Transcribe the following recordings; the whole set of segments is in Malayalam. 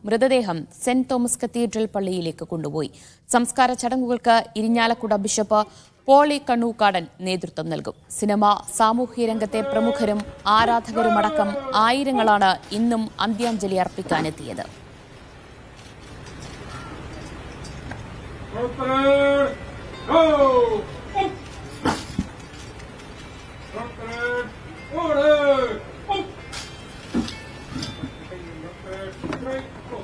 മൃതദേഹം സെന്റ് തോമസ് കത്തീഡ്രൽ പള്ളിയിലേക്ക് കൊണ്ടുപോയി സംസ്കാര ചടങ്ങുകൾക്ക് ഇരിഞ്ഞാലക്കുട ബിഷപ്പ് പോളി കണ്ണൂക്കാടൻ നേതൃത്വം നൽകും സിനിമ സാമൂഹ്യ രംഗത്തെ പ്രമുഖരും ആരാധകരുമടക്കം ആയിരങ്ങളാണ് ഇന്നും അന്ത്യാഞ്ജലി അർപ്പിക്കാനെത്തിയത് Open! Go! Open! Order! Open! Straight! Go!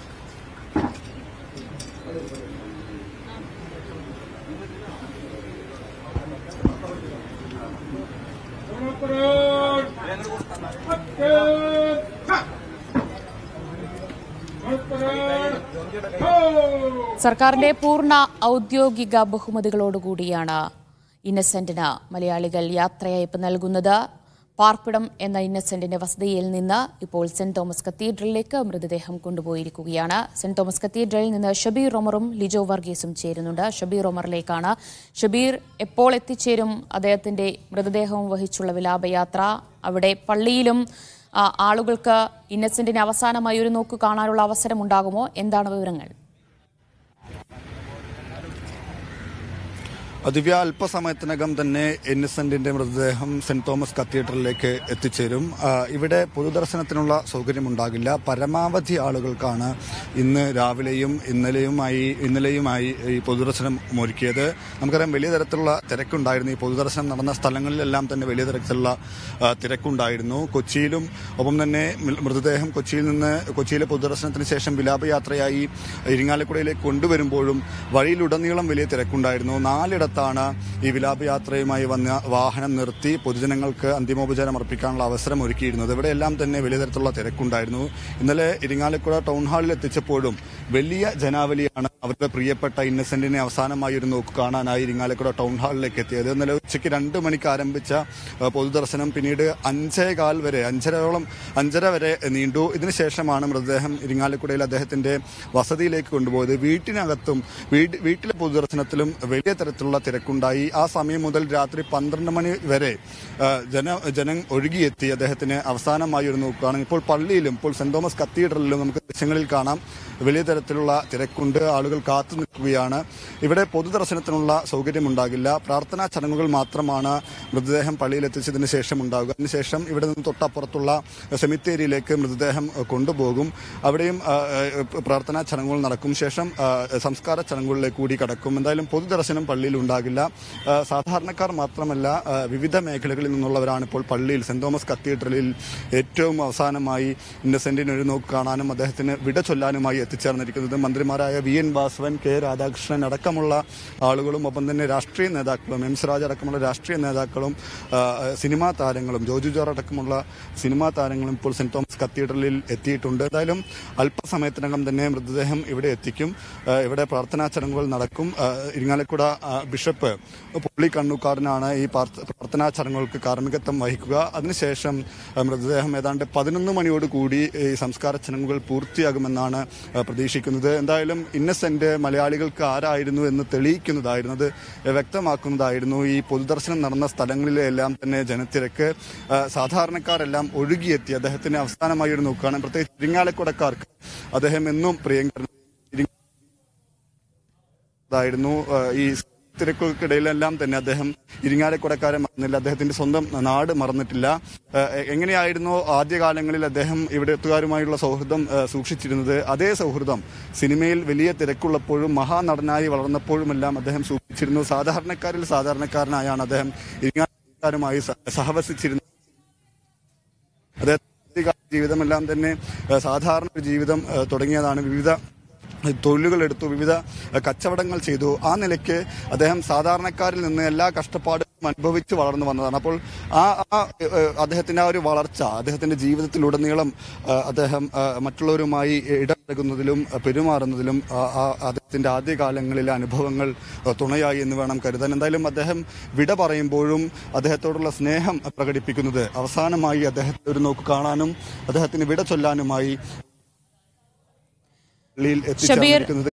Open! Open! Open! Go! സർക്കാരിന്റെ പൂർണ്ണ ഔദ്യോഗിക ബഹുമതികളോടുകൂടിയാണ് ഇന്നസെന്റിന് മലയാളികൾ യാത്രയയപ്പ് നൽകുന്നത് പാർപ്പിടം എന്ന ഇന്നസെന്റിന്റെ വസതിയിൽ നിന്ന് ഇപ്പോൾ സെന്റ് തോമസ് കത്തീഡ്രലിലേക്ക് മൃതദേഹം കൊണ്ടുപോയിരിക്കുകയാണ് സെന്റ് തോമസ് കത്തീഡ്രലിൽ നിന്ന് ഷബീർ ഒമറും ലിജോ വർഗീസും ചേരുന്നുണ്ട് ഷബീർ ഒമറിലേക്കാണ് ഷബീർ എപ്പോൾ എത്തിച്ചേരും അദ്ദേഹത്തിന്റെ മൃതദേഹവും വഹിച്ചുള്ള വിലാപയാത്ര അവിടെ പള്ളിയിലും ആ, ആളുകൾക്ക് ഇന്നസെന്റിനെ അവസാനമായി ഒരു നോക്ക് കാണാനുള്ള അവസരം ഉണ്ടാകുമോ എന്താണ് വിവരങ്ങൾ ദിവ്യ അല്പസമയത്തിനകം തന്നെ ഇന്നസെന്റിന്റെ മൃതദേഹം സെന്റ് തോമസ് കത്തീഡ്രലിലേക്ക് എത്തിച്ചേരും ആ, ഇവിടെ പൊതുദർശനത്തിനുള്ള സൗകര്യമുണ്ടാകില്ല പരമാവധി ആളുകൾക്കാണ് ഇന്ന് രാവിലെയും ഇന്നലെയുമായി ഇന്നലെയുമായി ഈ പൊതുദർശനം ഒരുക്കിയത് നമുക്കറിയാം വലിയ തരത്തിലുള്ള തിരക്കുണ്ടായിരുന്നു ഈ പൊതുദർശനം നടന്ന സ്ഥലങ്ങളിലെല്ലാം തന്നെ വലിയ തരത്തിലുള്ള ആ, തിരക്കുണ്ടായിരുന്നു കൊച്ചിയിലും ഒപ്പം തന്നെ മൃ- മൃതദേഹം കൊച്ചിയിൽ നിന്ന് കൊച്ചിയിലെ പൊതുദർശനത്തിന് ശേഷം വിലാപയാത്രയായി ഇരിങ്ങാലക്കുടയിലേക്ക് കൊണ്ടുവരുമ്പോഴും വഴിയിലുടനീളം വലിയ തിരക്കുണ്ടായിരുന്നു നാലിടത്താണ് ഈ വിലാപയാത്രയുമായി വന്ന വാഹനം നിർത്തി പൊതുജനങ്ങൾക്ക് അന്തിമോപചാരം അർപ്പിക്കാനുള്ള അവസരം ഒരുക്കിയിരുന്നത് ഇവിടെയെല്ലാം തന്നെ വലിയ തരത്തിലുള്ള തിരക്കുണ്ടായിരുന്നു ഇന്നലെ ഇരിങ്ങാലക്കുട ടൗൺ ഹാളിൽ എത്തിച്ചപ്പോഴും വലിയ ജനാവലിയാണ് അവരുടെ പ്രിയപ്പെട്ട ഇന്നസെന്റിനെ അവസാനമായി ഒരു നോക്ക് കാണാനായി ഇരിങ്ങാലക്കുട ടൗൺ ഹാളിലേക്ക് എത്തിയത് ഇന്നലെ ഉച്ചയ്ക്ക് രണ്ട് മണിക്ക് ആരംഭിച്ച ആ, പൊതുദർശനം പിന്നീട് അഞ്ചേകാൽ വരെ അഞ്ചരയോളം അഞ്ചര വരെ നീണ്ടു ഇതിനുശേഷമാണ് മൃതദേഹം ഇരിങ്ങാലക്കുടയിൽ അദ്ദേഹത്തിന്റെ വസതിയിലേക്ക് കൊണ്ടുപോയത് വീട്ടിനകത്തും വീട് വീട്ടിലെ പൊതുദർശനത്തിലും വലിയ തരത്തിലുള്ള തിരക്കുണ്ടായി ആ സമയം മുതൽ രാത്രി പന്ത്രണ്ട് മണി വരെ ആ, ജന ജനം ഒഴുകിയെത്തി അദ്ദേഹത്തിന് അവസാനമായി ഒരു നോക്കുകയാണ് ഇപ്പോൾ പള്ളിയിലും ഇപ്പോൾ സെന്റ് തോമസ് കത്തീഡ്രലിലും നമുക്ക് ദൃശ്യങ്ങളിൽ കാണാം വലിയ തരത്തിലുള്ള തിരക്കുണ്ട് ആളുകൾ കാത്തു നിൽക്കുകയാണ് ഇവിടെ പൊതുദർശനത്തിനുള്ള സൗകര്യമുണ്ടാകില്ല പ്രാർത്ഥനാ ചടങ്ങുകൾ മാത്രമാണ് മൃതദേഹം പള്ളിയിൽ എത്തിച്ചതിന് ശേഷം ഉണ്ടാകുക അതിനുശേഷം ഇവിടെ നിന്ന് തൊട്ടപ്പുറത്തുള്ള സെമിത്തേരിയിലേക്ക് മൃതദേഹം അഹ്, കൊണ്ടുപോകും അവിടെയും ആ, ആ, പ്രാർത്ഥനാ ചടങ്ങുകൾ നടക്കും ശേഷം ആ, സംസ്കാര ചടങ്ങുകളിലേക്ക് കൂടി കടക്കും എന്തായാലും പൊതുദർശനം പള്ളിയിൽ ഉണ്ടാകില്ല ആ, സാധാരണക്കാർ മാത്രമല്ല ആ, വിവിധ മേഖലകളിൽ നിന്നുള്ളവരാണ് ഇപ്പോൾ പള്ളിയിൽ സെന്റ് തോമസ് കത്തീഡ്രലിൽ ഏറ്റവും അവസാനമായി ഇന്നസെന്റിന് ഒരു നോക്ക് കാണാനും അദ്ദേഹത്തിന് വിട ചൊല്ലാനുമായി എത്തിച്ചേർന്നിരിക്കുന്നത് മന്ത്രിമാരായ V N Vasavan K Radhakrishnan അടക്കമുള്ള ആളുകളും ഒപ്പം തന്നെ രാഷ്ട്രീയ നേതാക്കളും എം സ്വരാജ് അടക്കമുള്ള രാഷ്ട്രീയ നേതാക്കളും ആ, സിനിമാ താരങ്ങളും ജോജു ജോർ അടക്കമുള്ള സിനിമാ താരങ്ങളും ഇപ്പോൾ സെന്റ് തോമസ് കത്തീഡ്രലിൽ എത്തിയിട്ടുണ്ട് എന്തായാലും അല്പസമയത്തിനകം തന്നെ മൃതദേഹം ഇവിടെ എത്തിക്കും ആ, ഇവിടെ പ്രാർത്ഥനാ ചടങ്ങുകൾ നടക്കും ആ, ഇരിങ്ങാലക്കുട ആ, ബിഷപ്പ് പുള്ളി കണ്ണൂക്കാരനാണ് ഈ പാർത്ത- പ്രാർത്ഥനാ ചടങ്ങുകൾക്ക് കാർമ്മികത്വം വഹിക്കുക അതിനുശേഷം ആ, മൃതദേഹം ഏതാണ്ട് പതിനൊന്ന് മണിയോട് കൂടി ഈ സംസ്കാര ചടങ്ങുകൾ പൂർത്തിയാകുമെന്നാണ് ആ, പ്രതീക്ഷിക്കുന്നത് എന്തായാലും ഇന്നസെന്റ് മലയാളികൾക്ക് ആരായിരുന്നു എന്ന് തെളിയിക്കുന്നതായിരുന്നു അത് വ്യക്തമാക്കുന്നതായിരുന്നു ഈ പൊതുദർശനം നടന്ന സ്ഥലങ്ങളിലെ എല്ലാം തന്നെ ജനത്തിരക്ക് ആ, സാധാരണക്കാരെല്ലാം ഒഴുകിയെത്തി അദ്ദേഹത്തിന് അവസാനമായി ഒരു നോക്കുകയാണ് പ്രത്യേകിച്ച് ഇരിങ്ങാലക്കുടക്കാർക്ക് അദ്ദേഹം എന്നും പ്രിയങ്കരൻ ായിരുന്നു ഈ തിരക്കുകൾക്കിടയിലെല്ലാം തന്നെ അദ്ദേഹം ഇരിങ്ങാലക്കുടക്കാരെ മറന്നില്ല അദ്ദേഹത്തിന്റെ സ്വന്തം നാട് മറന്നിട്ടില്ല ആ, എങ്ങനെയായിരുന്നു ആദ്യകാലങ്ങളിൽ അദ്ദേഹം ഇവിടെ എത്തുകാരുമായുള്ള സൗഹൃദം ആ, സൂക്ഷിച്ചിരുന്നത് അതേ സൗഹൃദം സിനിമയിൽ വലിയ തിരക്കുള്ളപ്പോഴും മഹാനടനായി വളർന്നപ്പോഴുമെല്ലാം അദ്ദേഹം സൂക്ഷിച്ചിരുന്നു സാധാരണക്കാരിൽ സാധാരണക്കാരനായാണ് അദ്ദേഹം ഇരിങ്ങാലക്കുടക്കാരുമായി സ- സഹവസിച്ചിരുന്നത് അദ്ദേഹത്തിന്റെ ജീവിതമെല്ലാം തന്നെ ആ, സാധാരണ ഒരു ജീവിതം ആ, തുടങ്ങിയതാണ് വിവിധ തൊഴിലുകൾ എടുത്തു വിവിധ ആ, കച്ചവടങ്ങൾ ചെയ്തു ആ നിലയ്ക്ക് അദ്ദേഹം സാധാരണക്കാരിൽ നിന്ന് എല്ലാ കഷ്ടപ്പാടും അനുഭവിച്ച് വളർന്നു വന്നതാണ് അപ്പോൾ ആ ആ ഏ, അദ്ദേഹത്തിന്റെ ആ ഒരു വളർച്ച അദ്ദേഹത്തിന്റെ ജീവിതത്തിലുടനീളം ആ, അദ്ദേഹം ആ, മറ്റുള്ളവരുമായി ഇടപഴകുന്നതിലും ആ, പെരുമാറുന്നതിലും ആ, ആ, അദ്ദേഹത്തിന്റെ ആദ്യകാലങ്ങളിലെ അനുഭവങ്ങൾ ആ, തുണയായി എന്ന് വേണം കരുതാൻ എന്തായാലും അദ്ദേഹം വിട പറയുമ്പോഴും അദ്ദേഹത്തോടുള്ള സ്നേഹം പ്രകടിപ്പിക്കുന്നത് അവസാനമായി അദ്ദേഹത്തെ ഒരു നോക്ക് കാണാനും അദ്ദേഹത്തിന് വിട ചൊല്ലാനുമായി പള്ളിയിൽ ഷബീർ എത്തിച്ചേർന്നിരിക്കുന്നത്